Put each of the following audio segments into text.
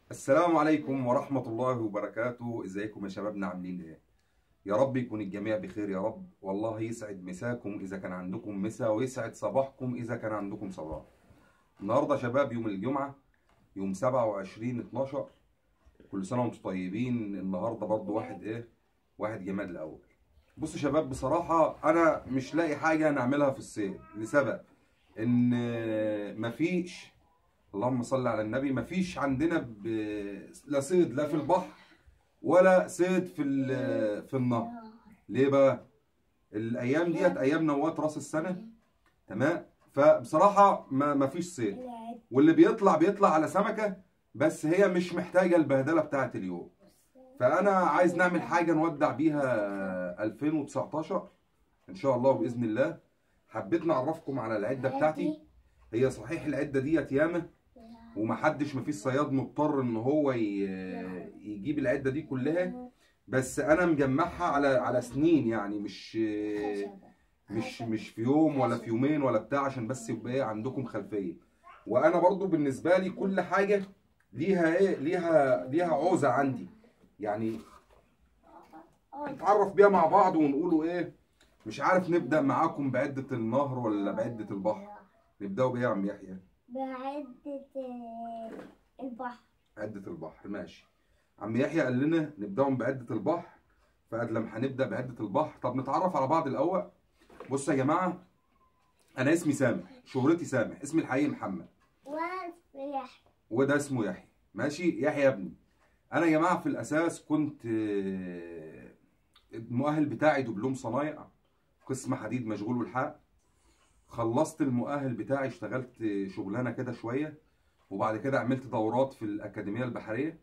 السلام عليكم ورحمة الله وبركاته ازيكم يا شبابنا عاملين ايه يا رب يكون الجميع بخير يا رب والله يسعد مساكم اذا كان عندكم مسا ويسعد صباحكم اذا كان عندكم صباح النهارده يا شباب يوم الجمعة يوم 27 12 كل سنة وانتم طيبين النهارده برضو واحد ايه واحد جماد الاول بصوا يا شباب بصراحة انا مش لاقي حاجة نعملها في الصيد لسبب ان مفيش اللهم صل على النبي مفيش عندنا ب... لا صيد لا في البحر ولا صيد في ال- في النهر ليه بقى الايام ديت ايام نوات راس السنه تمام فبصراحه ما مفيش صيد واللي بيطلع بيطلع على سمكه بس هي مش محتاجه البهدله بتاعه اليوم فانا عايز نعمل حاجه نودع بيها 2019 ان شاء الله باذن الله حبيت نعرفكم على العده بتاعتي هي صحيح العده ديت ياما ومحدش مفيش صياد مضطر ان هو ي- يجيب العده دي كلها بس انا مجمعها على على سنين يعني مش مش مش في يوم ولا في يومين ولا بتاع عشان بس يبقى ايه عندكم خلفيه وانا برضو بالنسبه لي كل حاجه ليها ايه ليها ليها عوزه عندي يعني نتعرف بيها مع بعض ونقولوا ايه مش عارف نبدا معاكم بعده النهر ولا بعده البحر نبداوا بايه يا عم يحيى بعدة آه، البحر عدة البحر ماشي عم يحيى قال لنا نبداهم بعدة البحر فقال لما هنبدا بعدة البحر طب نتعرف على بعض الاول بصوا يا جماعه انا اسمي سامح شهرتي سامح اسمي الحقيقي محمد وفرح وده اسمه يحيى ماشي يحيى يا ابني انا يا جماعه في الاساس كنت آه، المؤهل بتاعي دبلوم صنايع قسم حديد مشغول والحق خلصت المؤهل بتاعي اشتغلت شغلانه كده شويه وبعد كده عملت دورات في الاكاديميه البحريه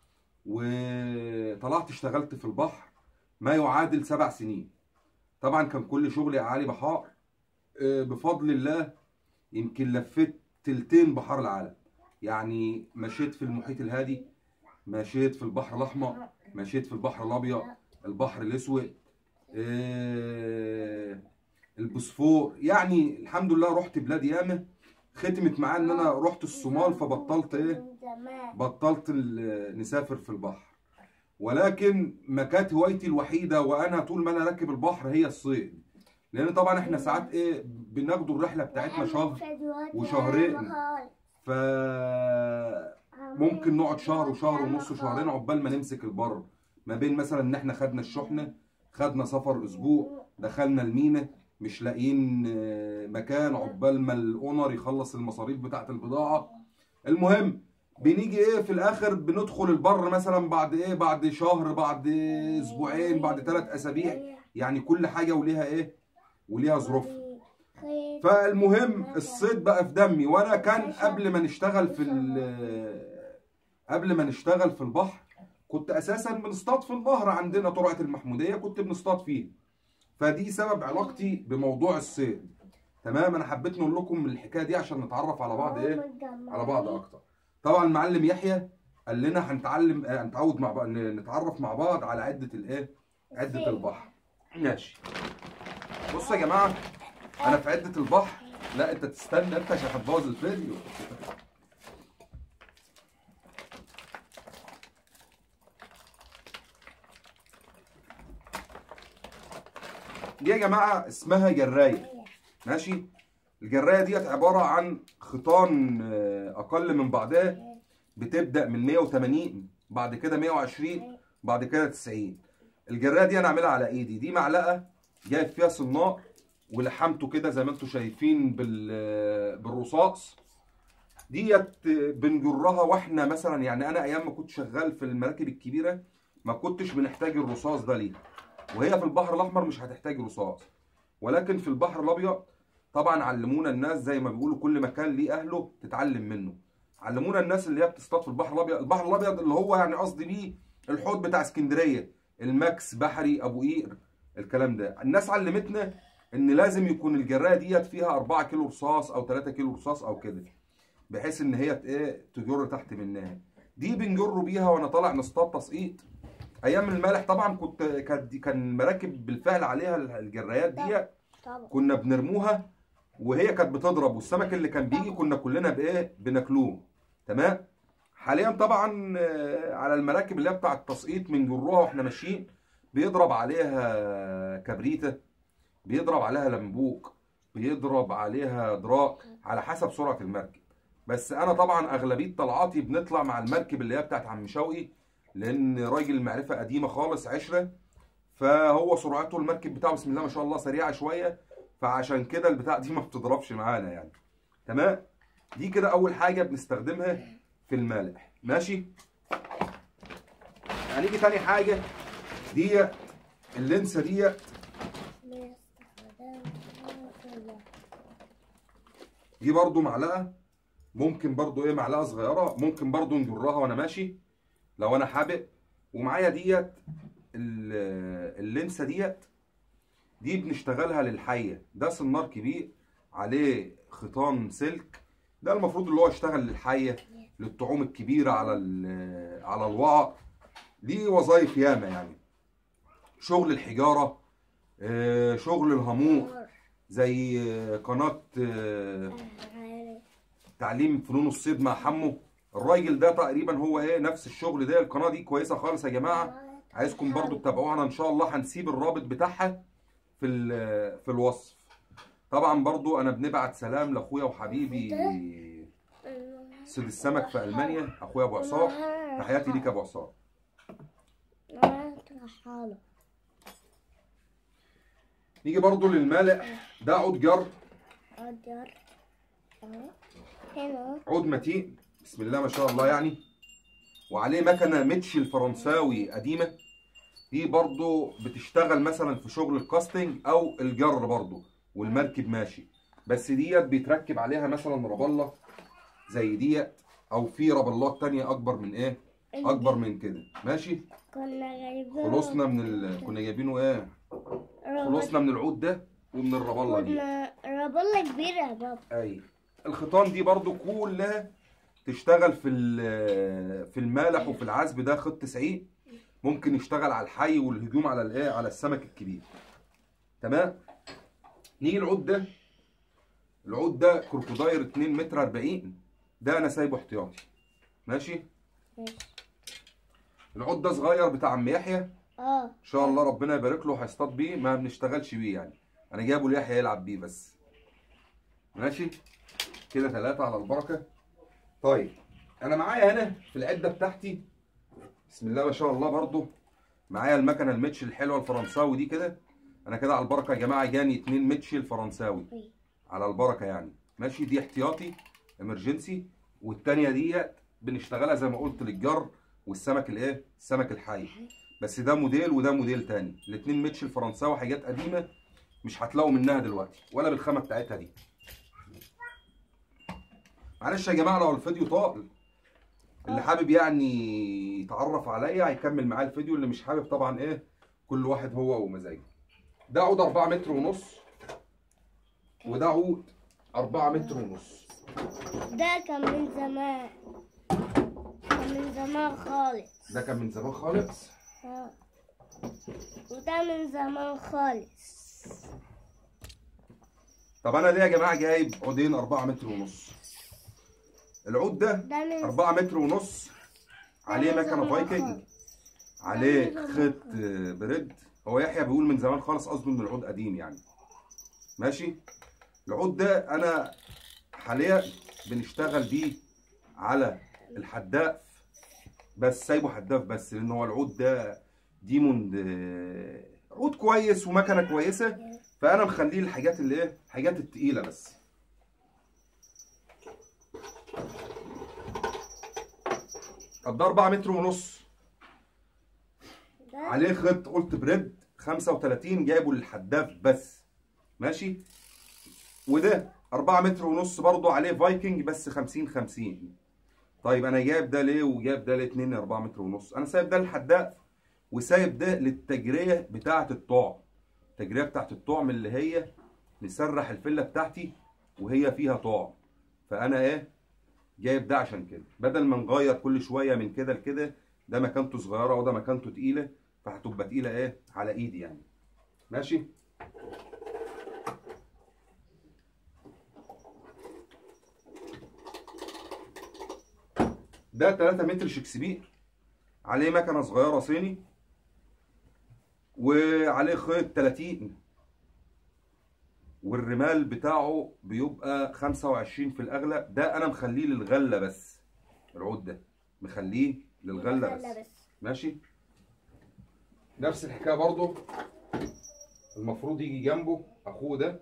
وطلعت اشتغلت في البحر ما يعادل سبع سنين طبعا كان كل شغلي اعالي بحار آه، بفضل الله يمكن لفيت تلتين بحار العالم يعني مشيت في المحيط الهادي مشيت في البحر الاحمر مشيت في البحر الابيض البحر الاسود آه، البوسفور يعني الحمد لله رحت بلاد ياما ختمت معايا ان انا رحت الصومال فبطلت ايه من زمان بطلت ال- نسافر في البحر ولكن ما كانت هوايتي الوحيده وانا طول ما انا راكب البحر هي الصيد لان طبعا احنا ساعات ايه بناخدوا الرحله بتاعتنا شهر وشهرين. ف ممكن نقعد شهر وشهر ونص شهرين عقبال ما نمسك البر ما بين مثلا ان احنا خدنا الشحنه خدنا سفر اسبوع دخلنا المينا مش لاقيين آه، مكان عقبال ما الاونر يخلص المصاريف بتاعه البضاعه المهم بنيجي ايه في الاخر بندخل البر مثلا بعد ايه بعد شهر بعد اسبوعين بعد ثلاث اسابيع يعني كل حاجه وليها ايه وليها ظروفها فالمهم الصيد بقى في دمي وانا كان قبل ما نشتغل في ال- قبل ما نشتغل في البحر كنت اساسا بنصطاد في النهر عندنا ترعه المحموديه كنت بنصطاد فيه فدي سبب علاقتي بموضوع الصيد تمام انا حبيت نقول لكم الحكايه دي عشان نتعرف على بعض ايه على بعض اكتر طبعا المعلم يحيى قال لنا هنتعلم آه، هنتعود مع بعض نتعرف مع بعض على عده الايه عده البحر ماشي بصوا يا جماعه انا في عده البحر لا انت تستنى انت عشان هتبوظ الفيديو دي يا جماعه اسمها جرايه ماشي الجرايه ديت عباره عن خيطان آه، اقل من بعضها بتبدا من 180 بعد كده 120 بعد كده 90 الجرايه دي انا عاملها على ايدي دي معلقه جايب فيها صنار ولحمته كده زي ما انتم شايفين بال بالرصاص ديت بنجرها واحنا مثلا يعني انا ايام ما كنت شغال في المراكب الكبيره ما كنتش بنحتاج الرصاص ده ليها وهي في البحر الاحمر مش هتحتاج رصاص ولكن في البحر الابيض طبعا علمونا الناس زي ما بيقولوا كل مكان ليه اهله تتعلم منه علمونا الناس اللي هي بتصطاد في البحر الابيض البحر الابيض اللي هو يعني قصدي بيه الحوض بتاع اسكندريه الماكس بحري ابو قير الكلام ده الناس علمتنا ان لازم يكون الجرايه ديت فيها 4 كيلو رصاص او 3 كيلو رصاص او كده بحيث ان هي ت- ايه تجر تحت منها دي بنجر بيها وانا طالع نصطاد تسقيط ايام المالح طبعا كنت كانت كان مراكب بالفعل عليها الجرايات دي طبعا كنا بنرموها وهي كانت بتضرب والسمك اللي كان بيجي كنا كلنا بايه بناكلوه تمام حاليا طبعا آه، على المراكب اللي هي بتاع التسقيط من جروها واحنا ماشيين بيضرب عليها كبريتة بيضرب عليها لمبوك بيضرب عليها دراع على حسب سرعة المركب بس انا طبعا اغلبية طلعاتي بنطلع مع المركب اللي هي بتاعت عم شوقي لان راجل معرفة قديمة خالص عشرة فهو سرعته المركب بتاعه بسم الله ما شاء الله سريعة شوية فعشان كده البتاع دي ما بتضربش معانا يعني تمام دي كده اول حاجة بنستخدمها في المالح ماشي هنيجي تاني حاجة دي اللينسة دي دي برضو معلقة ممكن برضو ايه معلقة صغيرة ممكن برضو نجرها وانا ماشي لو انا حابب ومعايا ديت ال- اللينسة ديت دي بنشتغلها للحية ده سنار كبير عليه خيطان سلك ده المفروض اللي هو يشتغل للحية للطعوم الكبيرة على ال- على الوعاء دي وظايف ياما يعني شغل الحجارة آه، شغل الهامور زي آه، قناة آه، تعليم فنون الصيد مع حمو الراجل ده تقريبا هو ايه نفس الشغل ده القناة دي كويسة خالص يا جماعة عايزكم برضو تتابعوها ان شاء الله هنسيب الرابط بتاعها في ال- في الوصف طبعا برضو انا بنبعت سلام لاخويا وحبيبي صيد السمك في المانيا اخويا ابو عصام تحياتي ليك يا ابو عصام نيجي برضو للمالح ده عود جر هنا عود متين بسم الله ما شاء الله يعني وعليه مكنه ميتشي الفرنساوي قديمه دي برضو بتشتغل مثلا في شغل الكاستنج او الجر برضو والمركب ماشي بس ديت بيتركب عليها مثلا ربله زي ديت او في ربلات تانية اكبر من ايه اكبر من كده ماشي كنا جايبين خلصنا من ال... كنا جايبينه ايه خلصنا من العود ده ومن الربله دي كنا ربلة كبيرة يا بابا اي الخيطان دي برضو كلها تشتغل في ال- في المالح وفي العزب ده خط 90 ممكن يشتغل على الحي والهجوم على الايه على السمك الكبير تمام نيجي العود ده العود ده كروكوداير 2 متر 40 ده انا سايبه احتياطي ماشي ماشي. العود ده صغير بتاع عم يحيى اه ان شاء الله ربنا يبارك له هيصطاد بيه ما بنشتغلش بيه يعني انا جايبه ليحيى يلعب بيه بس ماشي كده ثلاثة على البركة طيب انا معايا هنا في العدة بتاعتي بسم الله ما شاء الله برضو معايا المكنة الميتش الحلوة الفرنساوي دي كده انا كده على البركة يا جماعة جاني اتنين ميتش الفرنساوي على البركة يعني ماشي دي احتياطي امرجنسي والتانية ديت بنشتغلها زي ما قلت للجر والسمك الايه السمك الحي بس ده موديل وده موديل تاني الاتنين ميتش الفرنساوي حاجات قديمه مش هتلاقوا منها دلوقتي ولا بالخامه بتاعتها دي معلش يا جماعه لو الفيديو طال اللي حابب يعني يتعرف عليا هيكمل معايا الفيديو اللي مش حابب طبعا ايه كل واحد هو ومزاجه ده عود 4 متر ونص وده عود 4 متر ونص ده كان من زمان كان من زمان خالص ده كان من زمان خالص اه وده من زمان خالص طب انا ليه يا جماعه جايب عودين 4 متر ونص العود ده ده من 4 متر ونص عليه من مكنه زمان فايكنج خالص. عليه من زمان خيط آه، بريد هو يحيى بيقول من زمان خالص قصده ان العود قديم يعني ماشي العود ده انا حاليا بنشتغل بيه على الحداف بس سايبه حداف بس لان هو العود ده ديموند آه، عود كويس ومكنه كويسه فانا مخليه الحاجات اللي ايه الحاجات التقيله بس طب ده 4 متر ونص ده عليه خيط قلت بريد 35 جايبه للحداف بس ماشي وده 4 متر ونص برضو عليه فايكنج بس 50 50 طيب انا جايب ده ليه وجايب ده ليه 2 4 متر ونص انا سايب ده للحداف وسايب ده للتجريه بتاعه الطعم التجريه بتاعه الطعم اللي هي نسرح الفله بتاعتي وهي فيها طعم فانا ايه جايب ده عشان كده بدل ما نغير كل شويه من كده لكده ده مكانته صغيره وده مكانته تقيله فهتبقى تقيله ايه على ايدي يعني ماشي ده 3 متر شكسبير عليه مكنه صغيره صيني وعليه خيط 30 والرمال بتاعه بيبقى 25 في الاغلب ده انا مخليه للغله بس العود ده مخليه للغله بس غلة بس ماشي نفس الحكايه برضو المفروض يجي جنبه اخوه ده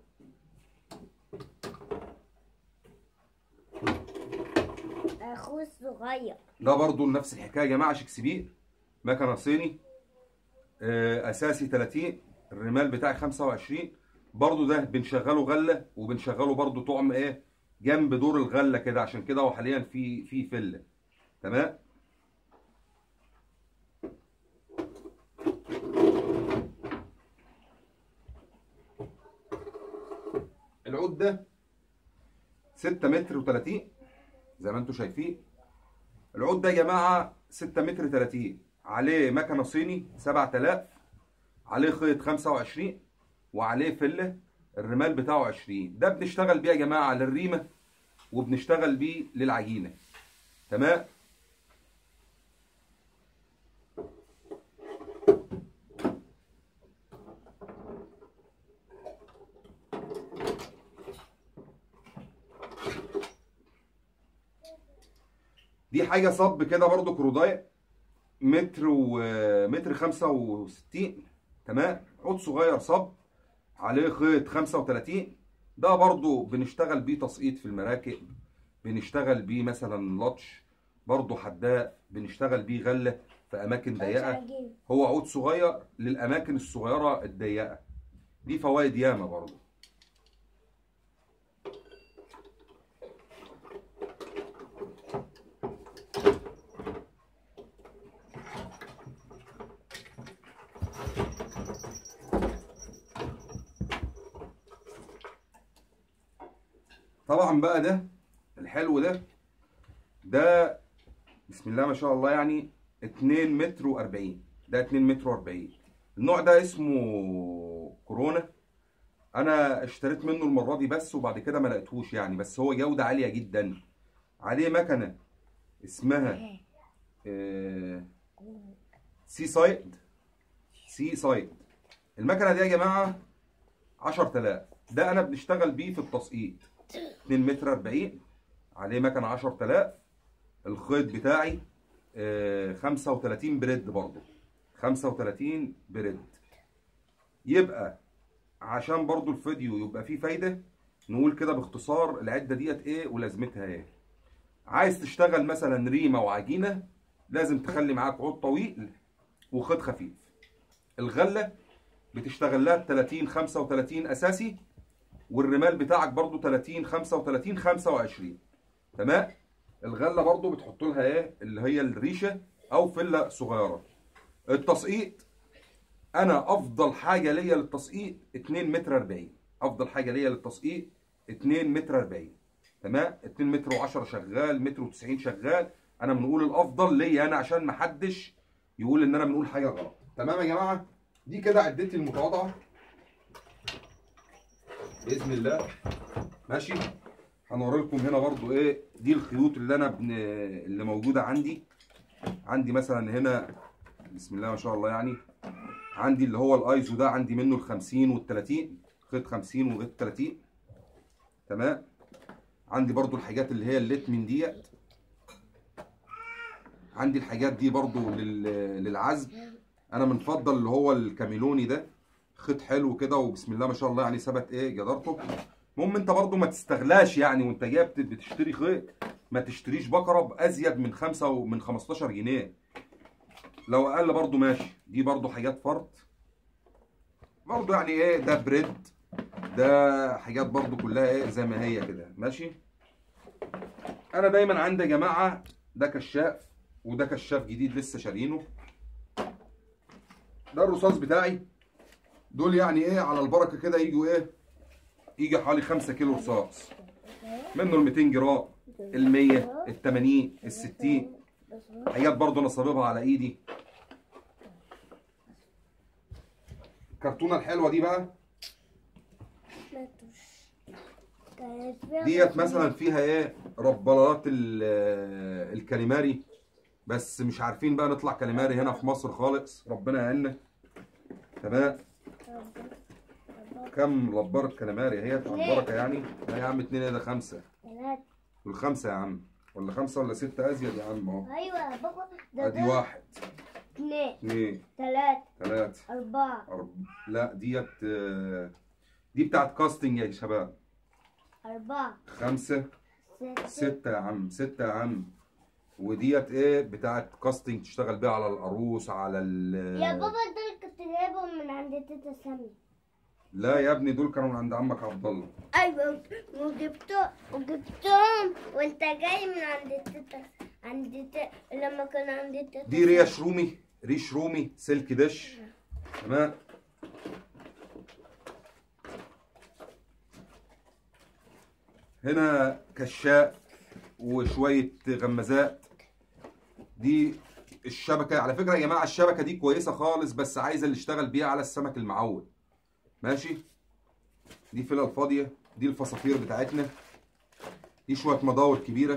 اخوه الصغير ده برضو نفس الحكايه يا جماعه شكسبير مكنه صيني آه، اساسي 30 الرمال بتاعي 25 برضو ده بنشغله غله وبنشغله برضو طعم ايه جنب دور الغله كده عشان كده هو حاليا في في فله تمام العود ده 6 متر و30 زي ما انتم شايفين العود ده يا جماعه 6 متر 30 عليه مكنه صيني 7000 عليه خيط 25 وعليه فله الرمال بتاعه 20 ده بنشتغل بيه يا جماعه للريمه وبنشتغل بيه للعجينه تمام دي حاجه صب كده برضو كرودايه متر و متر 65 تمام عود صغير صب عليه خيط 35 ده برضو بنشتغل بيه تسقيط في المراكب بنشتغل بيه مثلا لطش برضو حداق بنشتغل بيه غله في اماكن ضيقه عجيب. هو عود صغير للاماكن الصغيره الضيقه دي فوائد ياما برضو طبعا بقى ده الحلو ده ده بسم الله ما شاء الله يعني 2 متر و40 ده 2 متر و40 النوع ده اسمه كورونا انا اشتريت منه المره دي بس وبعد كده ما لقيتهوش يعني بس هو جوده عاليه جدا عليه مكنه اسمها آه، سي سايد سي سايد المكنه دي يا جماعه 10000 ده انا بنشتغل بيه في التسقيط 2 متر 40 عليه مكنه 10000 الخيط بتاعي آه، 35 بريد برضه 35 بريد يبقى عشان برضه الفيديو يبقى فيه فايده نقول كده باختصار العده ديت ايه ولازمتها ايه عايز تشتغل مثلا ريمه وعجينه لازم تخلي معاك عود طويل وخيط خفيف الغله بتشتغل لها ب 30 35 اساسي والرمال بتاعك برضو 30 35 25 تمام الغله برضو بتحط لها ايه اللي هي الريشه او فله صغيره التسقيط انا افضل حاجه ليا للتسقيط 2 متر 40 افضل حاجه ليا للتسقيط 2 متر 40 تمام 2 متر و10 شغال متر و90 شغال انا بنقول الافضل ليا انا عشان ما حدش يقول ان انا بنقول حاجه غلط تمام يا جماعه دي كده عدتي المتواضعه باذن الله ماشي هنوري لكم هنا برضو ايه دي الخيوط اللي انا بن... اللي موجوده عندي عندي مثلا هنا بسم الله ما شاء الله يعني عندي اللي هو الايزو ده عندي منه ال 50 وال 30 خيط 50 وخيط 30 تمام عندي برضو الحاجات اللي هي الليت من ديت عندي الحاجات دي برضو لل... للعزم انا بنفضل اللي هو الكاميلوني ده خيط حلو كده وبسم الله ما شاء الله يعني ثبت ايه جدارته المهم انت برضو ما تستغلاش يعني وانت جاي بت- بتشتري خيط ما تشتريش بقره بازيد من خمسة ومن 15 جنيه لو اقل برضو ماشي دي برضو حاجات فرد برضو يعني ايه ده بريد ده حاجات برضو كلها ايه زي ما هي كده ماشي انا دايما عندي يا جماعه ده كشاف وده كشاف جديد لسه شارينه ده الرصاص بتاعي دول يعني ايه على البركه كده يجوا ايه يجي حوالي 5 كيلو رصاص منه ال 200 جرام ال 100 ال 80 ال 60 حاجات برضو انا صاببها على ايدي الكرتونه الحلوه دي بقى كانت فيها ديت مثلا فيها ايه ربلات ال- الكاليماري بس مش عارفين بقى نطلع كاليماري هنا في مصر خالص ربنا يعيننا تمام كم لبارة كاليماري هي على البركة يعني لا يا عم اتنين ايه ده خمسة ثلاثة والخمسة يا عم ولا خمسة ولا ستة أزيد يا عم اهو أيوة يا بابا ده ادي ده واحد اثنين اتنين ثلاثة تلاتة أربعة أرب... لا ديت آه، دي بتاعت كاستنج يا شباب أربعة خمسة ستة ستة يا عم ستة يا عم وديت ايه بتاعت كاستنج تشتغل بيها على العروس على ال يا بابا دول كنت جايبهم من عند تيتا سامية لا يا ابني دول كانوا من عند عمك عبد الله أيوة وجبتهم وجبتهم وأنت جاي من عند تيتا عند تيتا لما كنا عند تيتا دي ريش رومي ريش رومي سلك دش تمام هنا كشاف وشوية غمازات دي الشبكة على فكرة يا جماعة الشبكة دي كويسة خالص بس عايزة اللي اشتغل بيها على السمك المعود ماشي دي فيلا الفاضية دي الفصافير بتاعتنا دي شوية مداور كبيرة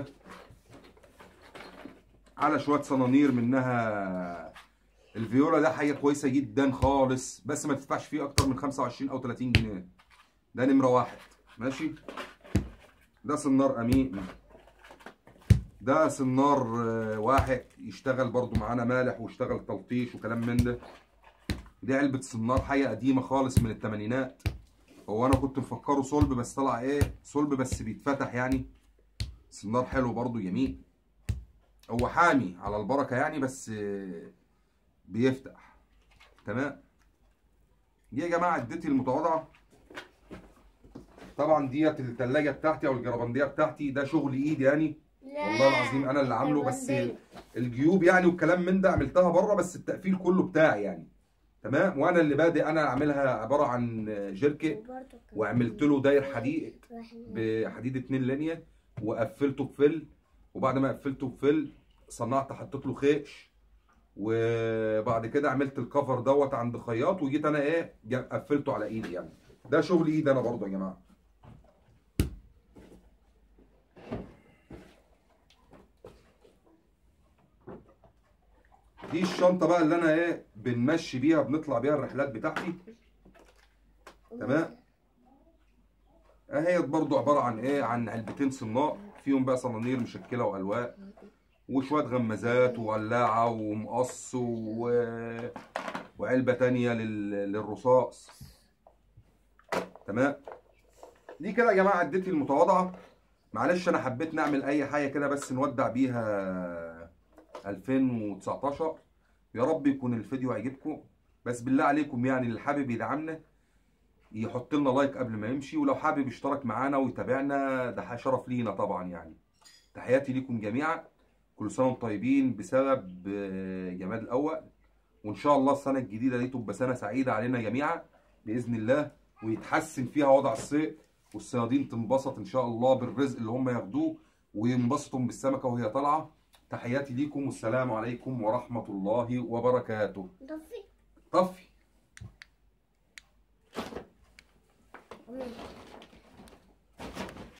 على شويه صنانير منها الفيولا ده حاجه كويسه جدا خالص بس ما تدفعش فيه اكتر من 25 او 30 جنيه ده نمره واحد ماشي ده سنار امين ده سنار آه، واحد يشتغل برضو معانا مالح ويشتغل تلطيش وكلام من ده دي علبة سنار حاجة قديمة خالص من التمانينات هو انا كنت مفكره صلب بس طلع ايه صلب بس بيتفتح يعني سنار حلو برضو جميل هو حامي على البركة يعني بس آه، بيفتح تمام دي يا جماعة اديتي المتواضعة طبعا ديت التلاجة بتاعتي او الجربندية بتاعتي ده شغل ايد يعني لا والله العظيم انا اللي عامله بس جربندية. الجيوب يعني والكلام من ده عملتها بره بس التقفيل كله بتاعي يعني تمام وانا اللي بادئ انا اعملها عبارة عن جيركي وبرضه كان وعملت له داير حديد واحد بحديد 2 لينيا وقفلته بفل وبعد ما قفلته بفل صنعت حطيت له خيش وبعد كده عملت الكفر دوت عند خياط وجيت انا ايه جا- قفلته على ايدي يعني ده شغل ايدي انا برضه يا جماعه دي الشنطه بقى اللي انا ايه بنمشي بيها بنطلع بيها الرحلات بتاعتي تمام اهي برضو عباره عن ايه عن علبتين صناء فيهم بقى صنانير مشكله والواق وشويه غمازات وولاعه ومقص و... وعلبه تانية لل... للرصاص تمام دي كده يا جماعه اديتي المتواضعه معلش انا حبيت نعمل اي حاجه كده بس نودع بيها 2019 يا رب يكون الفيديو عجبكم بس بالله عليكم يعني اللي حابب يدعمنا يحط لنا لايك قبل ما يمشي ولو حابب يشترك معانا ويتابعنا ده شرف لينا طبعا يعني تحياتي ليكم جميعا كل سنه وانتم طيبين بسبب آه، جماد الاول وان شاء الله السنه الجديده دي تبقى سنه سعيده علينا جميعا باذن الله ويتحسن فيها وضع الصيد والصيادين تنبسط ان شاء الله بالرزق اللي هم ياخدوه وينبسطوا بالسمكه وهي طالعه تحياتي ليكم والسلام عليكم ورحمه الله وبركاته ضفي طفي